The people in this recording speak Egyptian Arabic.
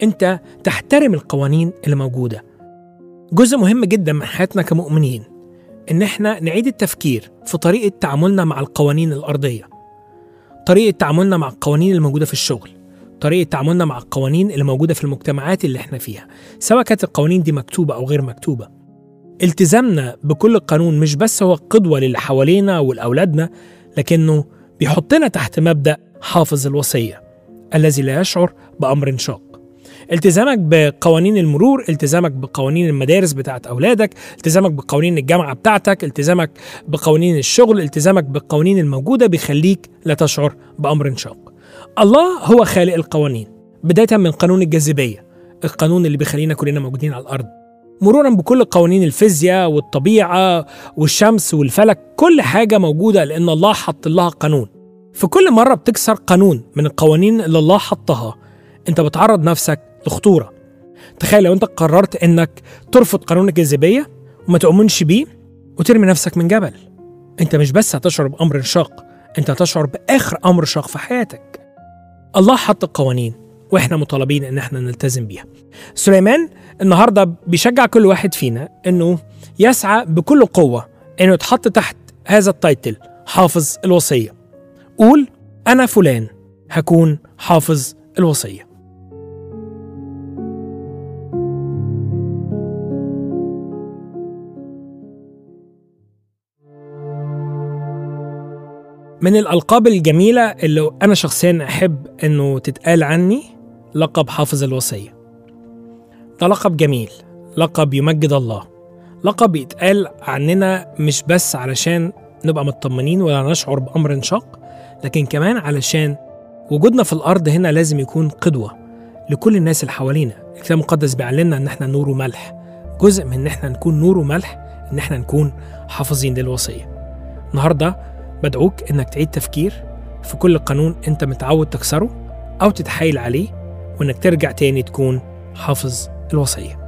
انت تحترم القوانين اللي موجوده جزء مهم جدا من حياتنا كمؤمنين ان احنا نعيد التفكير في طريقه تعاملنا مع القوانين الارضيه طريقه تعاملنا مع القوانين الموجوده في الشغل طريقه تعاملنا مع القوانين اللي موجوده في المجتمعات اللي احنا فيها سواء كانت القوانين دي مكتوبه او غير مكتوبه التزامنا بكل قانون مش بس هو قدوه للي حوالينا ولاولادنا لكنه بيحطنا تحت مبدا حافظ الوصيه الذي لا يشعر بامر شاق التزامك بقوانين المرور التزامك بقوانين المدارس بتاعت اولادك التزامك بقوانين الجامعه بتاعتك التزامك بقوانين الشغل التزامك بالقوانين الموجوده بيخليك لا تشعر بامر شاق الله هو خالق القوانين بدايه من قانون الجاذبيه القانون اللي بيخلينا كلنا موجودين على الارض مرورا بكل قوانين الفيزياء والطبيعه والشمس والفلك كل حاجه موجوده لان الله حط لها قانون في كل مره بتكسر قانون من القوانين اللي الله حطها انت بتعرض نفسك لخطوره تخيل لو انت قررت انك ترفض قانون الجاذبيه وما تؤمنش بيه وترمي نفسك من جبل انت مش بس هتشعر بامر شاق انت هتشعر باخر امر شاق في حياتك الله حط القوانين واحنا مطالبين ان احنا نلتزم بيها سليمان النهارده بيشجع كل واحد فينا انه يسعى بكل قوه انه يتحط تحت هذا التايتل حافظ الوصيه قول انا فلان هكون حافظ الوصيه من الألقاب الجميلة اللي أنا شخصيا أحب إنه تتقال عني لقب حافظ الوصية ده لقب جميل لقب يمجد الله لقب يتقال عننا مش بس علشان نبقى مطمنين ولا نشعر بأمر شاق لكن كمان علشان وجودنا في الأرض هنا لازم يكون قدوة لكل الناس اللي حوالينا الكتاب المقدس بيعلمنا إن احنا نور وملح جزء من إن احنا نكون نور وملح إن احنا نكون حافظين للوصية النهارده بدعوك انك تعيد تفكير في كل قانون انت متعود تكسره او تتحايل عليه وانك ترجع تاني تكون حافظ الوصيه